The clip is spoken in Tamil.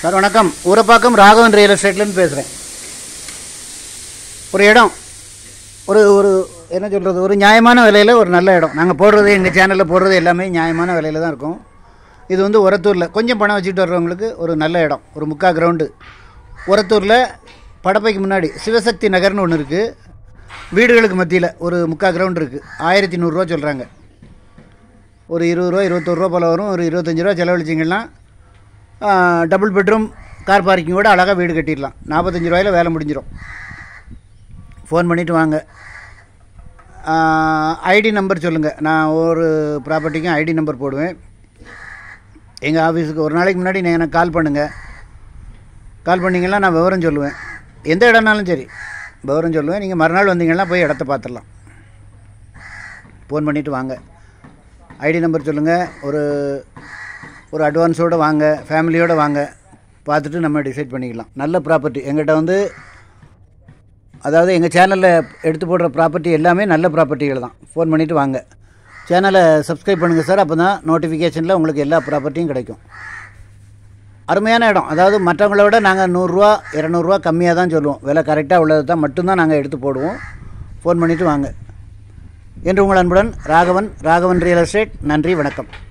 சார் வணக்கம் ஊரப்பாக்கம் ராகவன் ரியல் எஸ்டேட்லேருந்து பேசுகிறேன் ஒரு இடம் ஒரு ஒரு என்ன சொல்கிறது ஒரு நியாயமான விலையில் ஒரு நல்ல இடம் நாங்கள் போடுறது எங்கள் சேனலில் போடுறது எல்லாமே நியாயமான விலையில் தான் இருக்கும் இது வந்து உரத்தூரில் கொஞ்சம் பணம் வச்சுட்டு வர்றவங்களுக்கு ஒரு நல்ல இடம் ஒரு முக்கா கிரவுண்டு உரத்தூரில் படப்பைக்கு முன்னாடி சிவசக்தி நகர்னு ஒன்று இருக்குது வீடுகளுக்கு மத்தியில் ஒரு முக்கா கிரவுண்ட் இருக்குது ஆயிரத்தி நூறுரூவா சொல்கிறாங்க ஒரு இருபது ரூபா இருபத்தோரு ரூபா போல் வரும் ஒரு இருபத்தஞ்சி ரூபா செலவழிச்சிங்கன்னா டபுள் பெட்ரூம் கார் பார்க்கிங்கோட அழகாக வீடு கட்டிடலாம் நாற்பத்தஞ்சு ரூபாயில் வேலை முடிஞ்சிடும் ஃபோன் பண்ணிவிட்டு வாங்க ஐடி நம்பர் சொல்லுங்கள் நான் ஒரு ப்ராப்பர்ட்டிக்கும் ஐடி நம்பர் போடுவேன் எங்கள் ஆஃபீஸுக்கு ஒரு நாளைக்கு முன்னாடி நீங்கள் எனக்கு கால் பண்ணுங்கள் கால் பண்ணிங்கன்னா நான் விவரம் சொல்லுவேன் எந்த இடம்னாலும் சரி விவரம் சொல்லுவேன் நீங்கள் மறுநாள் வந்தீங்கன்னா போய் இடத்த பார்த்துடலாம் ஃபோன் பண்ணிவிட்டு வாங்க ஐடி நம்பர் சொல்லுங்கள் ஒரு ஒரு அட்வான்ஸோடு வாங்க ஃபேமிலியோடு வாங்க பார்த்துட்டு நம்ம டிசைட் பண்ணிக்கலாம் நல்ல ப்ராப்பர்ட்டி எங்கிட்ட வந்து அதாவது எங்கள் சேனலில் எடுத்து போடுற ப்ராப்பர்ட்டி எல்லாமே நல்ல ப்ராப்பர்ட்டிகள் தான் ஃபோன் பண்ணிவிட்டு வாங்க சேனலை சப்ஸ்கிரைப் பண்ணுங்கள் சார் அப்போ தான் நோட்டிஃபிகேஷனில் உங்களுக்கு எல்லா ப்ராப்பர்ட்டியும் கிடைக்கும் அருமையான இடம் அதாவது மற்றவங்கள விட நாங்கள் நூறுரூவா இரநூறுவா கம்மியாக தான் சொல்லுவோம் விலை கரெக்டாக உள்ளது தான் மட்டும்தான் நாங்கள் எடுத்து போடுவோம் ஃபோன் பண்ணிவிட்டு வாங்க என்று உங்கள் அன்புடன் ராகவன் ராகவன் ரியல் எஸ்டேட் நன்றி வணக்கம்